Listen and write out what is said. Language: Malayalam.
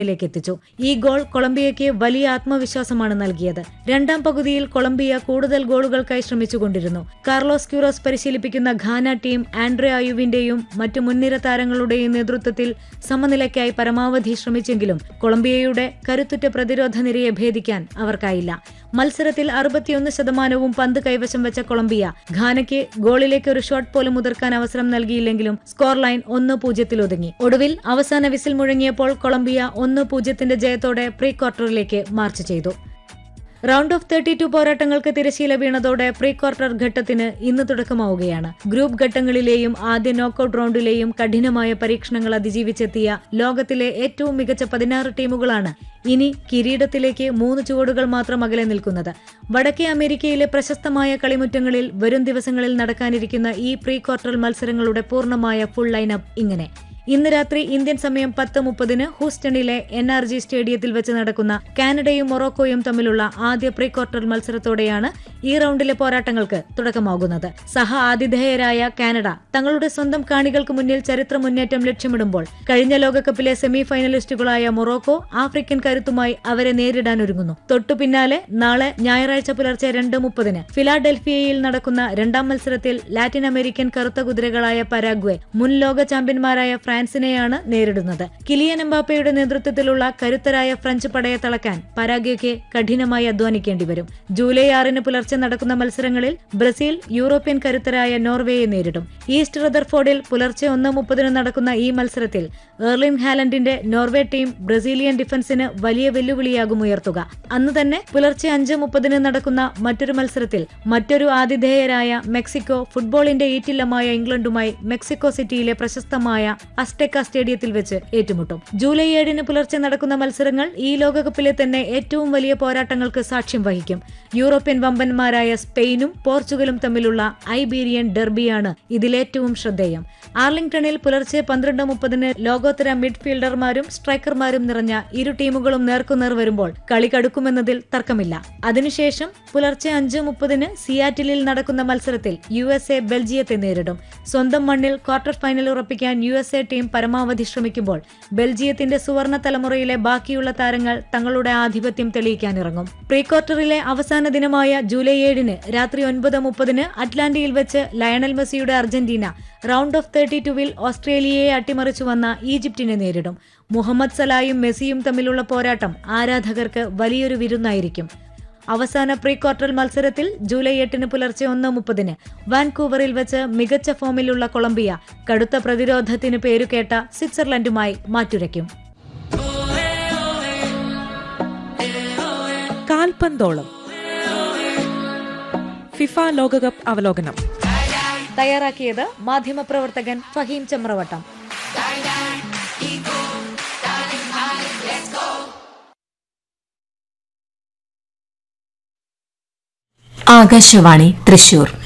ലേക്ക് എത്തിച്ചു ഈ ഗോൾ കൊളംബിയയ്ക്ക് വലിയ ആത്മവിശ്വാസമാണ് നൽകിയത് രണ്ടാം പകുതിയിൽ കൊളംബിയ കൂടുതൽ ഗോളുകൾക്കായി ശ്രമിച്ചുകൊണ്ടിരുന്നു കാർലോസ് ക്യൂറോസ് പരിശീലിപ്പിക്കുന്ന ഘാന ടീം ആൻഡ്രെ അയുവിന്റെയും മറ്റു മുൻനിര താരങ്ങളുടെയും നേതൃത്വത്തിൽ സമനിലയ്ക്കായി പരമാവധി ശ്രമിച്ചെങ്കിലും കൊളംബിയയുടെ കരുത്തുറ്റ പ്രതിരോധ നിരയെ ഭേദിക്കാൻ അവർക്കായില്ല മത്സരത്തിൽ അറുപത്തിയൊന്ന് ശതമാനവും പന്ത് കൈവശം വെച്ച കൊളംബിയ ഘാനയ്ക്ക് ഗോളിലേക്ക് ഒരു ഷോട്ട് പോലും മുതിർക്കാൻ അവസരം നൽകിയില്ലെങ്കിലും സ്കോർ ലൈൻ ഒന്ന് പൂജ്യത്തിൽ ഒതുങ്ങി ഒടുവിൽ അവസാന വിസിൽ മുഴങ്ങിയപ്പോൾ കൊളംബിയ ഒന്ന് പൂജ്യത്തിന്റെ ജയത്തോടെ പ്രീ ക്വാർട്ടറിലേക്ക് മാർച്ച് ചെയ്തു റൗണ്ട് ഓഫ് തേർട്ടി ടു പോരാട്ടങ്ങൾക്ക് തിരശീല വീണതോടെ പ്രീ ക്വാർട്ടർ ഘട്ടത്തിന് ഇന്ന് തുടക്കമാവുകയാണ് ഗ്രൂപ്പ് ഘട്ടങ്ങളിലെയും ആദ്യ നോക്കൌട്ട് റൗണ്ടിലെയും കഠിനമായ പരീക്ഷണങ്ങൾ അതിജീവിച്ചെത്തിയ ലോകത്തിലെ ഏറ്റവും മികച്ച പതിനാറ് ടീമുകളാണ് ഇനി കിരീടത്തിലേക്ക് മൂന്ന് ചുവടുകൾ മാത്രം അകലെ നിൽക്കുന്നത് വടക്കേ അമേരിക്കയിലെ പ്രശസ്തമായ കളിമുറ്റങ്ങളിൽ വരും ദിവസങ്ങളിൽ നടക്കാനിരിക്കുന്ന ഈ പ്രീ ക്വാർട്ടർ മത്സരങ്ങളുടെ പൂർണ്ണമായ ഫുൾ ലൈനപ്പ് ഇങ്ങനെ ഇന്ന് രാത്രി ഇന്ത്യൻ സമയം പത്ത് മുപ്പതിന് ഹൂസ്റ്റണിലെ എൻ ആർ ജി സ്റ്റേഡിയത്തിൽ വെച്ച് നടക്കുന്ന കാനഡയും മൊറോക്കോയും തമ്മിലുള്ള ആദ്യ പ്രീ ക്വാർട്ടർ മത്സരത്തോടെയാണ് ഈ റൗണ്ടിലെ പോരാട്ടങ്ങൾക്ക് തുടക്കമാകുന്നത് സഹ ആതിഥേയരായ കാനഡ തങ്ങളുടെ സ്വന്തം കാണികൾക്ക് മുന്നിൽ ചരിത്ര മുന്നേറ്റം ലക്ഷ്യമിടുമ്പോൾ കഴിഞ്ഞ ലോകകപ്പിലെ സെമി ഫൈനലിസ്റ്റുകളായ മൊറോക്കോ ആഫ്രിക്കൻ കരുത്തുമായി അവരെ നേരിടാനൊരുങ്ങുന്നു തൊട്ടു പിന്നാലെ നാളെ ഞായറാഴ്ച പുലർച്ചെ രണ്ട് മുപ്പതിന് ഫിലാഡൽഫിയയിൽ നടക്കുന്ന രണ്ടാം മത്സരത്തിൽ ലാറ്റിൻ അമേരിക്കൻ കറുത്ത കുതിരകളായ പരാഗ്വെ മുൻ ലോക ചാമ്പ്യന്മാരായ ഫ്രാൻസിനെയാണ് നേരിടുന്നത് കിലിയൻ എംബാപ്പയുടെ നേതൃത്വത്തിലുള്ള കരുത്തരായ ഫ്രഞ്ച് പടയെ തളക്കാൻ പരാഗ്വയ്ക്ക് കഠിനമായി അധ്വാനിക്കേണ്ടി വരും ജൂലൈ ആറിന് പുലർച്ചെ നടക്കുന്ന മത്സരങ്ങളിൽ ബ്രസീൽ യൂറോപ്യൻ കരുത്തരായ നോർവേയെ നേരിടും ഈസ്റ്റ് റദർഫോർഡിൽ പുലർച്ചെ ഒന്ന് മുപ്പതിന് നടക്കുന്ന ഈ മത്സരത്തിൽ എർലിൻ ഹാലൻഡിന്റെ നോർവേ ടീം ബ്രസീലിയൻ ഡിഫൻസിന് വലിയ വെല്ലുവിളിയാകും ഉയർത്തുക അന്ന് തന്നെ പുലർച്ചെ അഞ്ച് മുപ്പതിന് നടക്കുന്ന മറ്റൊരു മത്സരത്തിൽ മറ്റൊരു ആതിഥേയരായ മെക്സിക്കോ ഫുട്ബോളിന്റെ ഈറ്റില്ലമായ ഇംഗ്ലണ്ടുമായി മെക്സിക്കോ സിറ്റിയിലെ പ്രശസ്തമായ അസ്റ്റെക്ക സ്റ്റേഡിയത്തിൽ വെച്ച് ഏറ്റുമുട്ടും ജൂലൈ ഏഴിന് പുലർച്ചെ നടക്കുന്ന മത്സരങ്ങൾ ഈ ലോകകപ്പിലെ തന്നെ ഏറ്റവും വലിയ പോരാട്ടങ്ങൾക്ക് സാക്ഷ്യം വഹിക്കും യൂറോപ്യൻ വമ്പന്മാരായ സ്പെയിനും പോർച്ചുഗലും തമ്മിലുള്ള ഐബീരിയൻ ഡെർബിയാണ് ഇതിലേറ്റവും ശ്രദ്ധേയം ആർലിംഗ്ടണിൽ പുലർച്ചെ പന്ത്രണ്ട് മുപ്പതിന് ലോകോത്തര മിഡ്ഫീൽഡർമാരും സ്ട്രൈക്കർമാരും നിറഞ്ഞ ഇരു ടീമുകളും നേർക്കുനേർ വരുമ്പോൾ കളി കടുക്കുമെന്നതിൽ തർക്കമില്ല അതിനുശേഷം പുലർച്ചെ അഞ്ച് മുപ്പതിന് സിയാറ്റിലിൽ നടക്കുന്ന മത്സരത്തിൽ യു എസ് എ ബെൽജിയത്തെ നേരിടും സ്വന്തം മണ്ണിൽ ക്വാർട്ടർ ഫൈനൽ ഉറപ്പിക്കാൻ യു എസ് എ ടീം പരമാവധി ശ്രമിക്കുമ്പോൾ ബെൽജിയത്തിന്റെ സുവർണ തലമുറയിലെ ബാക്കിയുള്ള താരങ്ങൾ തങ്ങളുടെ ആധിപത്യം തെളിയിക്കാനിറങ്ങും പ്രീ ക്വാർട്ടറിലെ അവസാന ദിനമായ ജൂലൈ ഏഴിന് രാത്രി ഒൻപത് മുപ്പതിന് അറ്റ്ലാന്റയിൽ വെച്ച് ലയണൽ മെസ്സിയുടെ അർജന്റീന റൗണ്ട് ഓഫ് തേർട്ടി ടുവിൽ ഓസ്ട്രേലിയയെ അട്ടിമറിച്ചു വന്ന ഈജിപ്തിനെ നേരിടും മുഹമ്മദ് സലായും മെസ്സിയും തമ്മിലുള്ള പോരാട്ടം ആരാധകർക്ക് വലിയൊരു വിരുന്നായിരിക്കും അവസാന പ്രീ ക്വാർട്ടർ മത്സരത്തിൽ ജൂലൈ എട്ടിന് പുലർച്ചെ ഒന്ന് മുപ്പതിന് വാൻകൂവറിൽ വെച്ച് മികച്ച ഫോമിലുള്ള കൊളംബിയ കടുത്ത പ്രതിരോധത്തിന് പേരുകേട്ട സ്വിറ്റ്സർലൻഡുമായി മാറ്റുരയ്ക്കും കാൽപന്തോളം ഫിഫ ലോകകപ്പ് അവലോകനം തയ്യാറാക്കിയത് മാധ്യമപ്രവർത്തകൻ ഫഹീം ചമ്രവട്ടം ആകാശവാണി തൃശൂർ